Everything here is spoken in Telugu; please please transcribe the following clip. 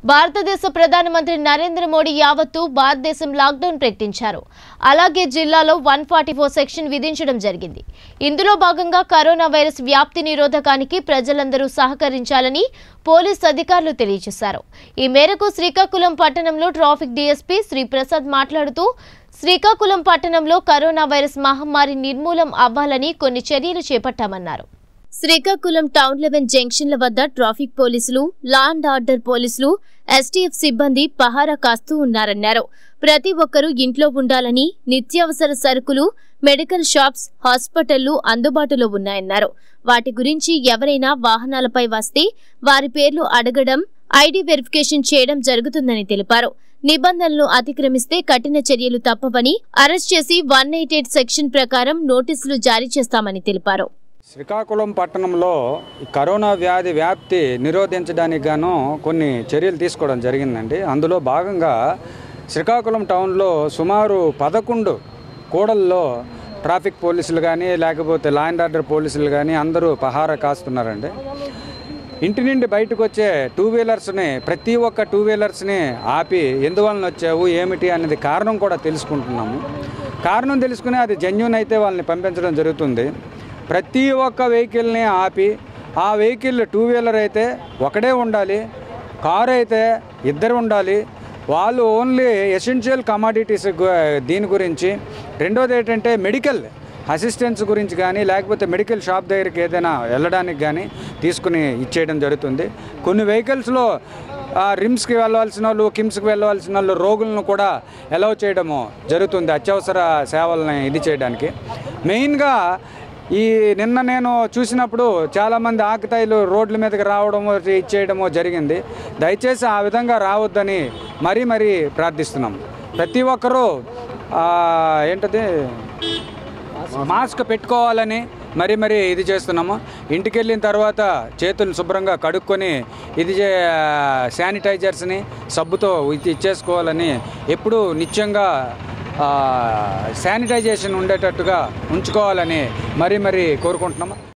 భారతదేశ ప్రధానమంత్రి నరేంద్ర మోడీ యావత్తు భారతదేశం లాక్డౌన్ ప్రకటించారు అలాగే జిల్లాలో వన్ ఫార్టీ ఫోర్ సెక్షన్ విధించడం జరిగింది ఇందులో భాగంగా కరోనా వైరస్ వ్యాప్తి నిరోధకానికి ప్రజలందరూ సహకరించాలని పోలీస్ అధికారులు తెలియజేశారు ఈ మేరకు శ్రీకాకుళం పట్టణంలో ట్రాఫిక్ డీఎస్పీ శ్రీ ప్రసాద్ మాట్లాడుతూ శ్రీకాకుళం పట్టణంలో కరోనా వైరస్ మహమ్మారి నిర్మూలం అవ్వాలని కొన్ని చర్యలు చేపట్టామన్నారు శ్రీకాకుళం టౌన్ లెవెన్ జంక్షన్ల వద్ద ట్రాఫిక్ పోలీసులు లా అండ్ ఆర్డర్ పోలీసులు ఎస్టీఎఫ్ సిబ్బంది పహారా కాస్తూ ఉన్నారన్నారు ప్రతి ఒక్కరూ ఇంట్లో ఉండాలని నిత్యావసర సరుకులు మెడికల్ షాప్స్ హాస్పిటళ్లు అందుబాటులో ఉన్నాయన్నారు వాటి గురించి ఎవరైనా వాహనాలపై వస్తే వారి పేర్లు అడగడం ఐడి వెరిఫికేషన్ చేయడం జరుగుతుందని తెలిపారు నిబంధనలు అతిక్రమిస్తే కఠిన చర్యలు తప్పవని అరెస్ట్ చేసి వన్ ఎయిట్ ఎయిట్ సెక్షన్ ప్రకారం నోటీసులు జారీ చేస్తామని తెలిపారు శ్రీకాకుళం పట్టణంలో ఈ కరోనా వ్యాధి వ్యాప్తి నిరోధించడానికి గాను కొన్ని చర్యలు తీసుకోవడం జరిగిందండి అందులో భాగంగా శ్రీకాకుళం టౌన్లో సుమారు పదకొండు కూడల్లో ట్రాఫిక్ పోలీసులు కానీ లేకపోతే లా అండ్ ఆర్డర్ పోలీసులు కానీ అందరూ పహారా కాస్తున్నారండి ఇంటి నుండి బయటకు వచ్చే టూ వీలర్స్ని ప్రతి ఒక్క టూ వీలర్స్ని ఆపి ఎందువలన వచ్చావు ఏమిటి అనేది కారణం కూడా తెలుసుకుంటున్నాము కారణం తెలుసుకుని అది జెన్యున్ అయితే వాళ్ళని పంపించడం జరుగుతుంది ప్రతి ఒక్క వెహికల్ని ఆపి ఆ వెహికల్ టూ వీలర్ అయితే ఒకడే ఉండాలి కారు అయితే ఇద్దరు ఉండాలి వాళ్ళు ఓన్లీ ఎసెన్షియల్ కమాడిటీస్ దీని గురించి రెండోది ఏంటంటే మెడికల్ అసిస్టెన్స్ గురించి కానీ లేకపోతే మెడికల్ షాప్ దగ్గరికి ఏదైనా వెళ్ళడానికి కానీ తీసుకుని ఇచ్చేయడం జరుగుతుంది కొన్ని వెహికల్స్లో ఆ, రిమ్స్కి వెళ్ళవలసిన వాళ్ళు కిమ్స్కి వెళ్ళవలసిన వాళ్ళు రోగులను కూడా అలౌ చేయడము జరుగుతుంది అత్యవసర సేవలని ఇది చేయడానికి మెయిన్గా ఈ నిన్న నేను చూసినప్పుడు చాలామంది ఆకతాయిలు రోడ్ల మీదకి రావడము ఇచ్చేయడము జరిగింది దయచేసి ఆ విధంగా రావద్దని మరీ మరీ ప్రార్థిస్తున్నాం ప్రతి ఒక్కరూ ఆ, ఏంటది మాస్క్ పెట్టుకోవాలని మరి మరి ఇది చేస్తున్నాము ఇంటికి వెళ్ళిన తర్వాత చేతులు శుభ్రంగా కడుక్కొని ఇది చే శానిటైజర్స్ని సబ్బుతో ఇది ఇచ్చేసుకోవాలని ఎప్పుడూ నిత్యంగా ఆ, శానిటైజేషన్ ఉండేటట్టుగా ఉంచుకోవాలని మరీ మరీ కోరుకుంటున్నాము